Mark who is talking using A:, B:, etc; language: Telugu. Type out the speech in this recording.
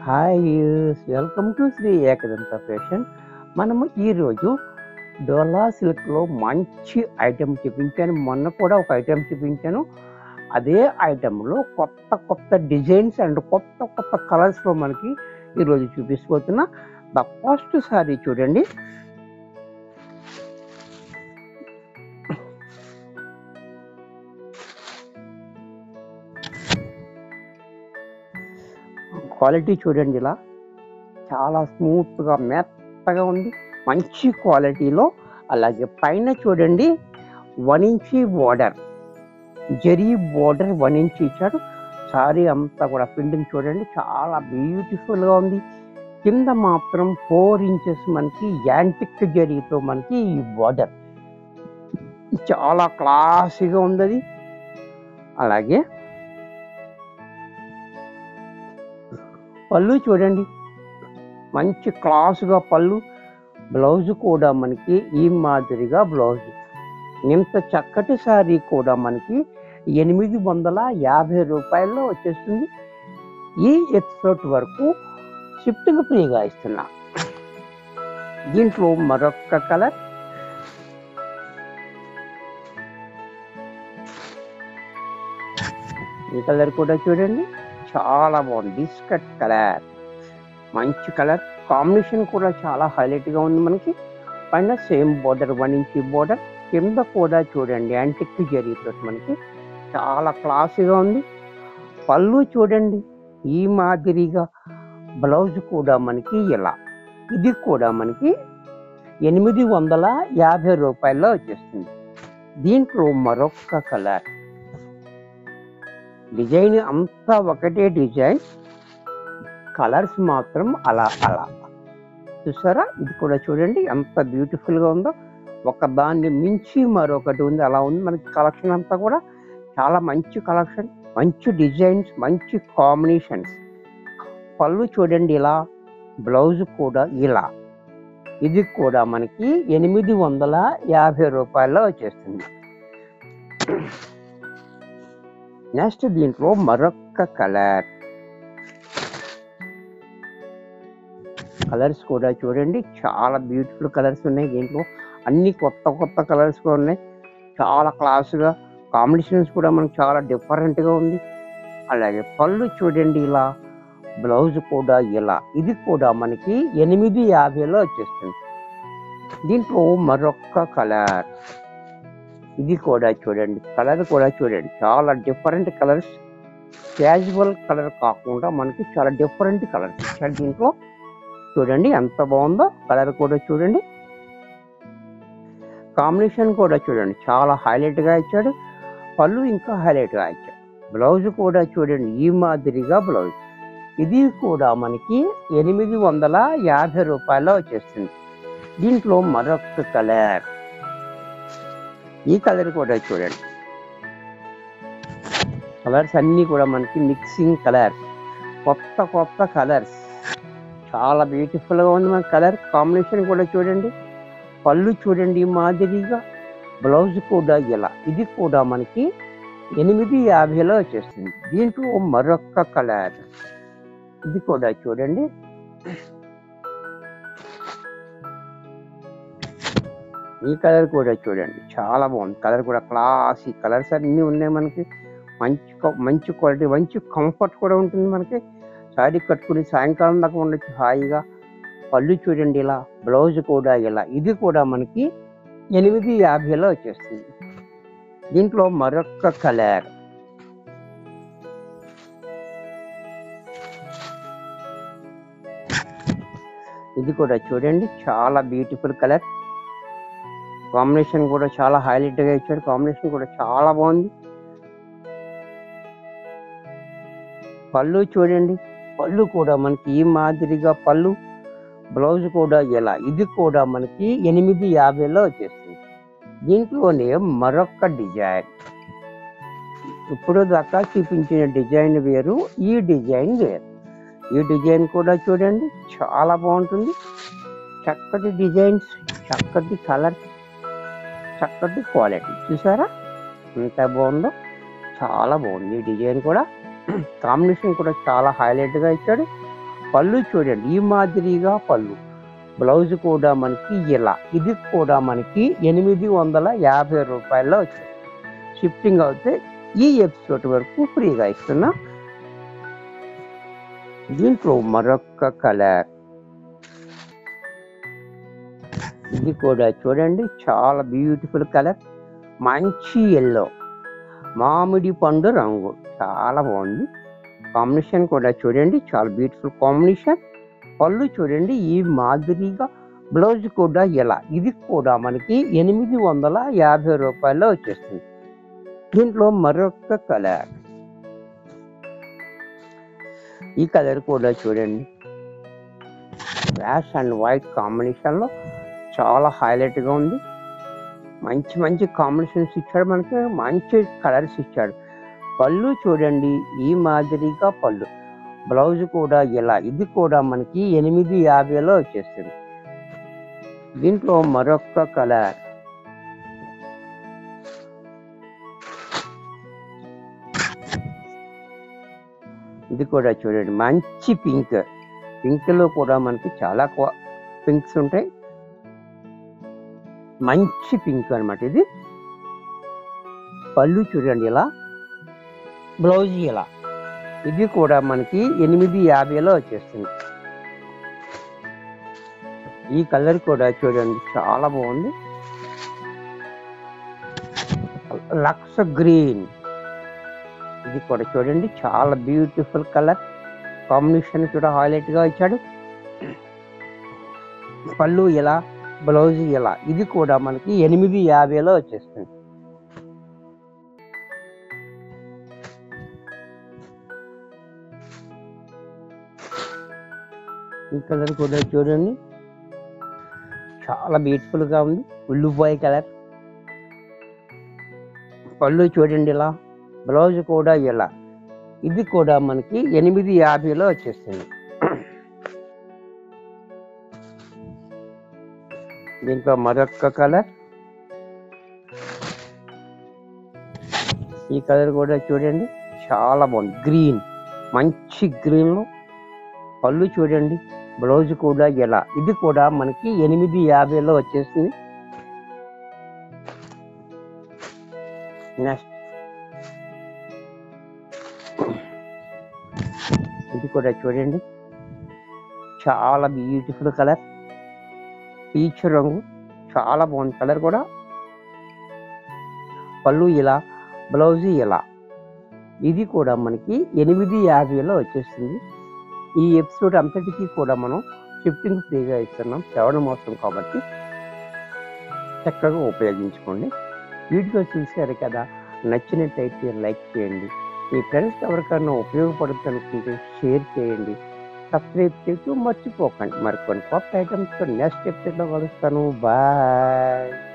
A: hi welcome to Shri Ekadanta fashion మనము ఈరోజు డోలా సిల్క్లో మంచి ఐటెం చూపించాను మొన్న కూడా ఒక ఐటెం చూపించాను అదే ఐటెంలో కొత్త కొత్త డిజైన్స్ అండ్ కొత్త కొత్త కలర్స్లో మనకి ఈరోజు చూపిస్తున్నా ద ఫస్ట్ సారీ చూడండి క్వాలిటీ చూడండి ఇలా చాలా స్మూత్గా మెత్తగా ఉంది మంచి క్వాలిటీలో అలాగే పైన చూడండి one inch border zari border one inch ఇచ్చాడు సారీ అంతా కూడా ప్రింటింగ్ చూడండి చాలా బ్యూటిఫుల్గా ఉంది కింద మాత్రం ఫోర్ ఇంచెస్ మనకి యాంటిక్ జరీతో మనకి ఈ బోర్డర్ చాలా క్లాసీగా ఉంది అది అలాగే పళ్ళు చూడండి మంచి క్లాసుగా పళ్ళు బ్లౌజ్ కూడా మనకి ఈ మాదిరిగా బ్లౌజ్ ఇంత చక్కటి శారీ కూడా మనకి ఎనిమిది వందల యాభై రూపాయల్లో వచ్చేస్తుంది ఈ ఎపిసోడ్ వరకు షిఫ్టింగ్ ఫ్రీగా ఇస్తున్నా దీంట్లో మరొక కలర్ ఈ కలర్ కూడా చూడండి చాలా బాగుంది బిస్కట్ కలర్ మంచి కలర్ కాంబినేషన్ కూడా చాలా హైలైట్ గా ఉంది మనకి పైన same border one inch border కింద కూడా చూడండి యాంటిక్ జరీతో మనకి చాలా క్లాసీగా ఉంది పళ్ళు చూడండి ఈ మాదిరిగా బ్లౌజ్ కూడా మనకి ఇలా ఇది కూడా మనకి ఎనిమిది వందల యాభై రూపాయల్లో వచ్చేస్తుంది దీంట్లో మరొక కలర్ డిజైన్ అంతా ఒకటే డిజైన్ కలర్స్ మాత్రం అలా అలా చూసారా ఇది కూడా చూడండి ఎంత బ్యూటిఫుల్ గా ఉందో ఒక దాన్ని మించి మరొకటి ఉంది అలా ఉంది మనకి కలెక్షన్ అంతా కూడా చాలా మంచి కలెక్షన్ మంచి డిజైన్స్ మంచి కాంబినేషన్స్ పళ్ళు చూడండి ఇలా బ్లౌజ్ కూడా ఇలా ఇది కూడా మనకి ఎనిమిది వందల యాభై రూపాయల్లో వచ్చేస్తుంది నెక్స్ట్ దీంట్లో మరొక కలర్ కలర్స్ కూడా చూడండి చాలా బ్యూటిఫుల్ కలర్స్ ఉన్నాయి దీంట్లో అన్ని కొత్త కొత్త కలర్స్ కూడా ఉన్నాయి చాలా క్లాస్గా కాంబినేషన్స్ కూడా మనకు చాలా డిఫరెంట్గా ఉంది అలాగే పళ్ళు చూడండి ఇలా బ్లౌజ్ కూడా ఇలా ఇది కూడా మనకి ఎనిమిది యాభైలో వచ్చేస్తుంది దీంట్లో మరొక కలర్ ఇది కూడా చూడండి కలర్ కూడా చూడండి చాలా డిఫరెంట్ కలర్స్ క్యాజువల్ కలర్ కాకుండా మనకి చాలా డిఫరెంట్ కలర్స్ ఇచ్చాడు దీంట్లో చూడండి ఎంత బాగుందో కలర్ కూడా చూడండి కాంబినేషన్ కూడా చూడండి చాలా హైలైట్ గా ఇచ్చాడు పళ్ళు ఇంకా హైలైట్ గా ఇచ్చాడు బ్లౌజ్ కూడా చూడండి ఈ మాదిరిగా బ్లౌజ్ ఇది కూడా మనకి ఎనిమిది వందల యాభై రూపాయల్లో వచ్చేస్తుంది దీంట్లో మరొక కలర్ ఈ కలర్ కూడా చూడండి కలర్స్ అన్నీ కూడా మనకి మిక్సింగ్ కలర్స్ కొత్త కొత్త కలర్స్ చాలా బ్యూటిఫుల్గా ఉంది మన కలర్ కాంబినేషన్ కూడా చూడండి పళ్ళు చూడండి ఈ మాదిరిగా బ్లౌజ్ కూడా ఇలా ఇది కూడా మనకి ఎనిమిది యాభైలో వచ్చేస్తుంది దీంట్లో మరొక కలర్ ఇది కూడా చూడండి ఈ కలర్ కూడా చూడండి చాలా బాగుంది కలర్ కూడా క్లాసీ కలర్స్ అన్నీ ఉన్నాయి మనకి మంచి క- మంచి క్వాలిటీ మంచి కంఫర్ట్ కూడా ఉంటుంది మనకి శారీ కట్టుకుని సాయంకాలం దాకా ఉండొచ్చు హాయిగా పళ్ళు చూడండి ఇలా బ్లౌజ్ కూడా ఇలా ఇది కూడా మనకి ఎనిమిది యాభైలో వచ్చేస్తుంది దీంట్లో మరొక కలర్ ఇది కూడా చూడండి చాలా బ్యూటిఫుల్ కలర్ కాంబినేషన్ కూడా చాలా హైలైట్ గా ఇచ్చాడు కాంబినేషన్ కూడా చాలా బాగుంది పళ్ళు చూడండి పళ్ళు కూడా మనకి ఈ మాదిరిగా పళ్ళు బ్లౌజ్ కూడా ఇలా ఇది కూడా మనకి ఎనిమిది యాభైలో వచ్చేస్తుంది దీంట్లోనే మరొక డిజైన్ ఇప్పుడు దాకా చూపించిన డిజైన్ వేరు ఈ డిజైన్ వేరు ఈ డిజైన్ కూడా చూడండి చాలా బాగుంటుంది చక్కటి డిజైన్స్ చక్కటి కలర్ చక్కటి క్వాలిటీ చూసారా ఎంత బాగుందో చాలా బాగుంది ఈ డిజైన్ కూడా కాంబినేషన్ కూడా చాలా హైలైట్ గా ఇచ్చాడు పళ్ళు చూడండి ఈ మాదిరిగా పళ్ళు బ్లౌజ్ కూడా మనకి ఇలా ఇది కూడా మనకి ఎనిమిది వందల యాభై రూపాయల్లో వచ్చింది షిఫ్టింగ్ అవుతే ఈ ఎపిసోడ్ వరకు ఫ్రీగా ఇస్తున్నా దీంట్లో మరొక కలర్ ఇది కూడా చూడండి చాలా బ్యూటిఫుల్ కలర్ మంచి ఎల్లో మామిడి పండు రంగు చాలా బాగుంది కాంబినేషన్ కూడా చూడండి చాలా బ్యూటిఫుల్ కాంబినేషన్ పళ్ళు చూడండి ఈ మాదిరిగా బ్లౌజ్ కూడా ఎలా ఇది కూడా మనకి ఎనిమిది వందల యాభై రూపాయల్లో వచ్చేస్తుంది దీంట్లో మరొక కలర్ ఈ కలర్ కూడా చూడండి బ్లాక్ అండ్ వైట్ కాంబినేషన్లో చాలా హైలైట్గా ఉంది మంచి మంచి కాంబినేషన్స్ ఇచ్చాడు మనకి మంచి కలర్స్ ఇచ్చాడు పళ్ళు చూడండి ఈ మాదిరిగా పళ్ళు బ్లౌజ్ కూడా ఇలా ఇది కూడా మనకి ఎనిమిది యాభైలో వచ్చేస్తుంది దీంట్లో మరొక కలర్ ఇది కూడా చూడండి మంచి పింక్ పింక్ లో కూడా మనకి చాలా పింక్స్ ఉంటాయి మంచి పింక్ అన్నమాట ఇది పళ్ళు చూడండి ఇలా బ్లౌజ్ ఇలా ఇది కూడా మనకి ఎనిమిది యాభైలో వచ్చేస్తుంది ఈ కలర్ కూడా చూడండి చాలా బాగుంది లక్స్ గ్రీన్ ఇది కూడా చూడండి చాలా బ్యూటిఫుల్ కలర్ కాంబినేషన్ కూడా హైలైట్ గా ఇచ్చాడు పళ్ళు ఇలా బ్లౌజ్ ఇలా ఇది కూడా మనకి ఎనిమిది యాభైలో వచ్చేస్తుంది ఈ కలర్ కూడా చూడండి చాలా బ్యూటిఫుల్ గా ఉంది ఉల్లిపాయ కలర్ పళ్ళు చూడండి ఇలా బ్లౌజ్ కూడా ఇలా ఇది కూడా మనకి ఎనిమిది యాభైలో వచ్చేస్తుంది దీంట్లో మరొక కలర్ ఈ కలర్ కూడా చూడండి చాలా బాగుంది గ్రీన్ మంచి గ్రీన్ లో పళ్ళు చూడండి బ్లౌజ్ కూడా ఎలా ఇది కూడా మనకి ఎనిమిది యాభైలో వచ్చేసింది నెక్స్ట్ ఇది కూడా చూడండి చాలా బ్యూటిఫుల్ కలర్ పీచ్ రంగు చాలా బాగుంది కలర్ కూడా పళ్ళు ఇలా బ్లౌజ్ ఇలా ఇది కూడా మనకి ఎనిమిది యాభైలో వచ్చేస్తుంది ఈ ఎపిసోడ్ అంతటికీ కూడా మనం షిఫ్టింగ్ ఫ్రీగా ఇస్తున్నాం శ్రవణ మోసం కాబట్టి చక్కగా ఉపయోగించుకోండి వీడియో చూశారు కదా నచ్చినట్టయితే లైక్ చేయండి మీ ఫ్రెండ్స్ ఎవరికైనా ఉపయోగపడుతుంది అనుకుంటే షేర్ చేయండి సబ్స్క్రైబ్ చేస్తూ మర్చిపోకండి మరి కొన్ని కొత్త ఐటమ్స్తో నెక్స్ట్ ఎపిసోడ్లో కలుస్తాను బాయ్